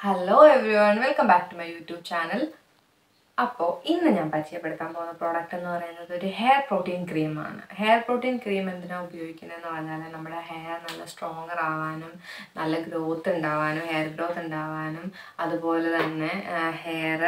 hello everyone welcome back to my YouTube channel അപ്പോൾ ഇന്ന് ഞാൻ പരിചയപ്പെടുത്താൻ പോകുന്ന പ്രോഡക്റ്റ് എന്ന് പറയുന്നത് ഒരു ഹെയർ പ്രോട്ടീൻ ക്രീമാണ് ഹെയർ പ്രോട്ടീൻ ക്രീം എന്തിനാണ് ഉപയോഗിക്കുന്നതെന്ന് പറഞ്ഞാൽ നമ്മുടെ ഹെയർ നല്ല സ്ട്രോങ്ങർ ആവാനും നല്ല ഗ്രോത്ത് ഉണ്ടാവാനും ഹെയർ ഗ്രോത്ത് ഉണ്ടാവാനും അതുപോലെ തന്നെ ഹെയർ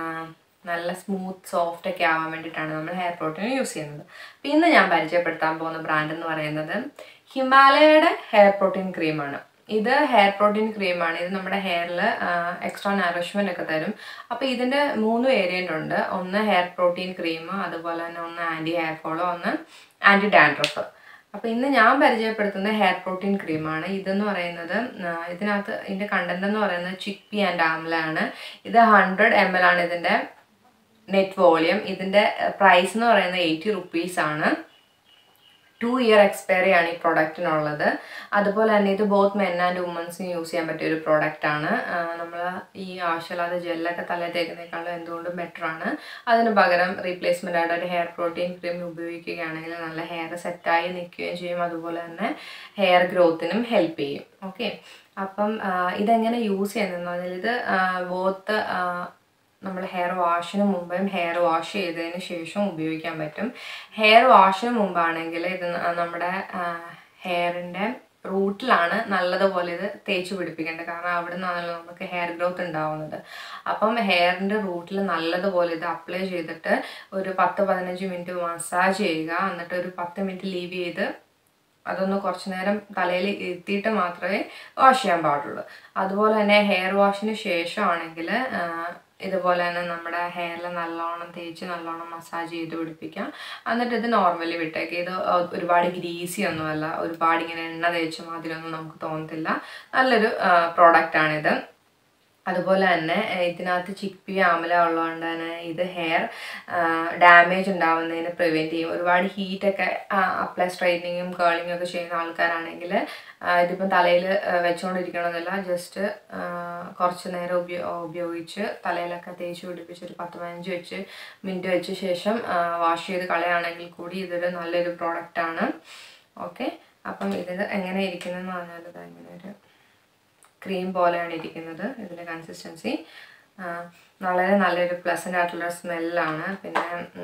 നല്ല സ്മൂത്ത് സോഫ്റ്റ് ഒക്കെ ആവാൻ വേണ്ടിയിട്ടാണ് നമ്മൾ ഹെയർ പ്രോട്ടീൻ യൂസ് ചെയ്യുന്നത് അപ്പോൾ ഇന്ന് ഞാൻ പരിചയപ്പെടുത്താൻ പോകുന്ന ബ്രാൻഡ് എന്ന് പറയുന്നത് ഹിമാലയയുടെ ഹെയർ പ്രോട്ടീൻ ക്രീമാണ് ഇത് ഹെയർ പ്രോട്ടീൻ ക്രീമാണ് ഇത് നമ്മുടെ ഹെയറിൽ എക്സ്ട്രാ നറിഷ്മെൻ്റ് ഒക്കെ തരും അപ്പോൾ ഇതിൻ്റെ മൂന്ന് വേരിയൻ്റ് ഉണ്ട് ഒന്ന് ഹെയർ പ്രോട്ടീൻ ക്രീം അതുപോലെ തന്നെ ഒന്ന് ആൻറ്റി ഹെയർ ഫോളോ ഒന്ന് ആൻറ്റി ഡാൻഡ്രഫ് അപ്പോൾ ഇന്ന് ഞാൻ പരിചയപ്പെടുത്തുന്നത് ഹെയർ പ്രോട്ടീൻ ക്രീമാണ് ഇതെന്ന് പറയുന്നത് ആ, ഇതിനകത്ത് ഇതിൻ്റെ കണ്ടന്റ് എന്ന് പറയുന്നത് ചിക്ക് പി ആൻഡ് ആംലാണ് ഇത് ഹൺഡ്രഡ് എം എൽ ആണ് ഇതിൻ്റെ നെറ്റ് വോളിയം ഇതിൻ്റെ പ്രൈസ് എന്ന് പറയുന്നത് എയ്റ്റി റുപ്പീസ് ആണ് ടു ഇയർ എക്സ്പയറി ആണ് ഈ പ്രൊഡക്റ്റിനുള്ളത് അതുപോലെ തന്നെ ഇത് ബോത്ത് മെൻ ആൻഡ് വുമൻസിന് യൂസ് ചെയ്യാൻ പറ്റിയ ഒരു പ്രോഡക്റ്റ് ആണ് നമ്മൾ ഈ ആവശ്യമില്ലാത്ത ജെല്ലൊക്കെ തലയിൽ തേക്കുന്നേക്കാളും എന്തുകൊണ്ടും ബെറ്റർ ആണ് അതിന് പകരം റീപ്ലേസ്മെൻ്റ് ആയിട്ട് ഒരു ഹെയർ പ്രോട്ടീൻ ക്രീം ഉപയോഗിക്കുകയാണെങ്കിൽ നല്ല ഹെയർ സെറ്റായി നിൽക്കുകയും ചെയ്യും അതുപോലെ തന്നെ ഹെയർ ഗ്രോത്തിനും ഹെൽപ്പ് ചെയ്യും ഓക്കെ അപ്പം ആ, ഇതെങ്ങനെ യൂസ് ചെയ്യുന്നതെന്ന് പറഞ്ഞാൽ ഇത് ബോത്ത് നമ്മൾ ഹെയർ വാഷിന് മുമ്പും ഹെയർ വാഷ് ചെയ്തതിന് ശേഷം ഉപയോഗിക്കാൻ പറ്റും ഹെയർ വാഷിന് മുമ്പാണെങ്കിൽ ഇത് ന- നമ്മുടെ ഹെയറിൻ്റെ റൂട്ടിലാണ് നല്ലതുപോലെ ഇത് തേച്ച് പിടിപ്പിക്കേണ്ടത് കാരണം അവിടെ നിന്നാണല്ലോ നമുക്ക് ഹെയർ ഗ്രോത്ത് ഉണ്ടാവുന്നത് അപ്പം ഹെയറിൻ്റെ റൂട്ടിൽ നല്ലതുപോലെ ഇത് അപ്ലൈ ചെയ്തിട്ട് ഒരു പത്ത് പതിനഞ്ച് മിനിറ്റ് മസാജ് ചെയ്യുക എന്നിട്ട് ഒരു പത്ത് മിനിറ്റ് ലീവ് ചെയ്ത് അതൊന്ന് കുറച്ച് നേരം തലയിൽ ഇരുത്തിയിട്ട് മാത്രമേ വാഷ് ചെയ്യാൻ പാടുള്ളൂ അതുപോലെ തന്നെ ഹെയർ വാഷിന് ശേഷമാണെങ്കിൽ ഇതുപോലെ തന്നെ നമ്മുടെ ഹെയറിൽ നല്ലോണം തേച്ച് നല്ലോണം മസാജ് ചെയ്ത് പിടിപ്പിക്കാം എന്നിട്ട് ഇത് നോർമലി വിട്ടേക്ക് ഇത് ഒരുപാട് ഗ്രീസി ഒന്നുമല്ല ഒരുപാട് ഇങ്ങനെ എണ്ണ തേച്ച മാതിരിയൊന്നും നമുക്ക് തോന്നത്തില്ല നല്ലൊരു പ്രോഡക്റ്റാണിത് അതുപോലെ തന്നെ ഏഹ് ഇതിനകത്ത് ചിക്പി ആമല ഉള്ളതുകൊണ്ട് തന്നെ ഇത് ഹെയർ ഡാമേജ് ഉണ്ടാവുന്നതിന് പ്രിവെൻറ്റ് ചെയ്യും ഒരുപാട് ഹീറ്റൊക്കെ അപ്ലൈ സ്ട്രൈറ്റനിങ്ങും കേളിങ്ങും ഒക്കെ ചെയ്യുന്ന ആൾക്കാരാണെങ്കിൽ ഇതിപ്പം തലയിൽ വെച്ചുകൊണ്ടിരിക്കണമെന്നില്ല ജസ്റ്റ് കുറച്ച് നേരം ഉപയോ ഉപയോഗിച്ച് തലയിലൊക്കെ തേച്ച് പിടിപ്പിച്ച് ഒരു പത്ത് പതിനഞ്ച് വെച്ച് മിനിറ്റ് വെച്ച ശേഷം വാഷ് ചെയ്ത് കളയുകയാണെങ്കിൽ കൂടി ഇതൊരു നല്ലൊരു പ്രോഡക്റ്റാണ് ഓക്കെ അപ്പം ഇത് എങ്ങനെ ഇരിക്കുന്നതെന്ന് പറഞ്ഞാൽ ഇത് ഇങ്ങനെ ഒരു ക്രീം പോലെയാണ് ഇരിക്കുന്നത് ഇതിൻ്റെ കൺസിസ്റ്റൻസി വളരെ നല്ലൊരു പ്ലസൻ്റ് ആയിട്ടുള്ള സ്മെല്ലാണ് പിന്നെ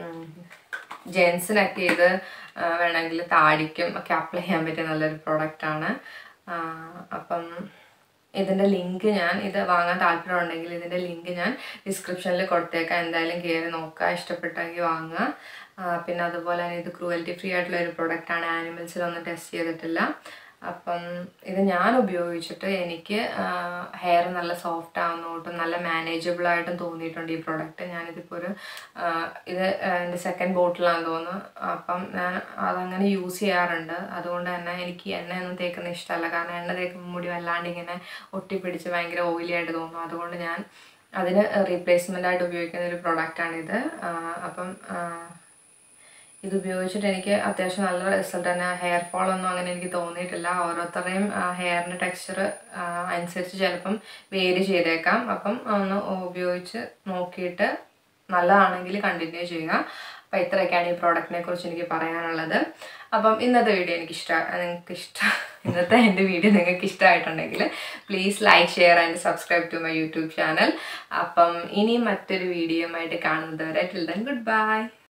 ജെൻസിനൊക്കെ ഇത് ആ, വേണമെങ്കിൽ താടിക്കും ഒക്കെ അപ്ലൈ ചെയ്യാൻ പറ്റിയ നല്ലൊരു പ്രോഡക്റ്റാണ് അപ്പം ഇതിൻ്റെ ലിങ്ക് ഞാൻ ഇത് വാങ്ങാൻ താല്പര്യം ഉണ്ടെങ്കിൽ ഇതിൻ്റെ ലിങ്ക് ഞാൻ ഡിസ്ക്രിപ്ഷനിൽ കൊടുത്തേക്കാം എന്തായാലും കയറി നോക്കുക ഇഷ്ടപ്പെട്ടെങ്കിൽ വാങ്ങുക ആ, പിന്നെ അതുപോലെ തന്നെ ഇത് ക്രൂവൽറ്റി ഫ്രീ ആയിട്ടുള്ള ഒരു പ്രൊഡക്റ്റാണ് ആനിമൽസിലൊന്നും ടെസ്റ്റ് ചെയ്തിട്ടില്ല അപ്പം ഇത് ഞാൻ ഉപയോഗിച്ചിട്ട് എനിക്ക് ഹെയർ നല്ല സോഫ്റ്റ് ആവുന്നതുകൊണ്ടും നല്ല മാനേജബിൾ ആയിട്ടും തോന്നിയിട്ടുണ്ട് ഈ പ്രോഡക്റ്റ് ഞാനിതിപ്പോൾ ഒരു ആ, ഇത് എൻ്റെ സെക്കൻഡ് ബോട്ടിലാണെന്ന് തോന്നുന്നു അപ്പം ഞാൻ അതങ്ങനെ യൂസ് ചെയ്യാറുണ്ട് അതുകൊണ്ട് തന്നെ എനിക്ക് എണ്ണയൊന്നും തേക്കുന്ന ഇഷ്ടമല്ല കാരണം എണ്ണ തേക്കുമ്പോൾ മുടി വല്ലാണ്ട് ഇങ്ങനെ ഒട്ടിപ്പിടിച്ച് ഭയങ്കര ഓയിലി ആയിട്ട് തോന്നും അതുകൊണ്ട് ഞാൻ അതിന് റീപ്ലേസ്മെൻ്റ് ആയിട്ട് ഉപയോഗിക്കുന്ന ഒരു പ്രോഡക്റ്റാണിത് അപ്പം ആ, ഇത് ഉപയോഗിച്ചിട്ട് എനിക്ക് അത്യാവശ്യം നല്ല റിസൾട്ട് തന്നെ ഹെയർ ഫോൾ ഒന്നും അങ്ങനെ എനിക്ക് തോന്നിയിട്ടില്ല ഓരോരുത്തരുടെയും ഹെയറിൻ്റെ ടെക്സ്ചർ അനുസരിച്ച് ചിലപ്പം വേരി ചെയ്തേക്കാം അപ്പം ഒന്ന് ഉപയോഗിച്ച് നോക്കിയിട്ട് നല്ലതാണെങ്കിൽ കണ്ടിന്യൂ ചെയ്യുക അപ്പം ഇത്രയൊക്കെയാണ് ഈ പ്രോഡക്റ്റിനെ കുറിച്ച് എനിക്ക് പറയാനുള്ളത് അപ്പം ഇന്നത്തെ വീഡിയോ എനിക്ക് ഇഷ്ടം നിങ്ങൾക്ക് ഇഷ്ടം ഇന്നത്തെ എൻ്റെ വീഡിയോ നിങ്ങൾക്ക് ഇഷ്ടമായിട്ടുണ്ടെങ്കിൽ please like share and subscribe to my YouTube channel അപ്പം ഇനി മറ്റൊരു വീഡിയോ ആയിട്ട് കാണുന്നത് വരെ ടിൽ ദൻ ഗുഡ് ബൈ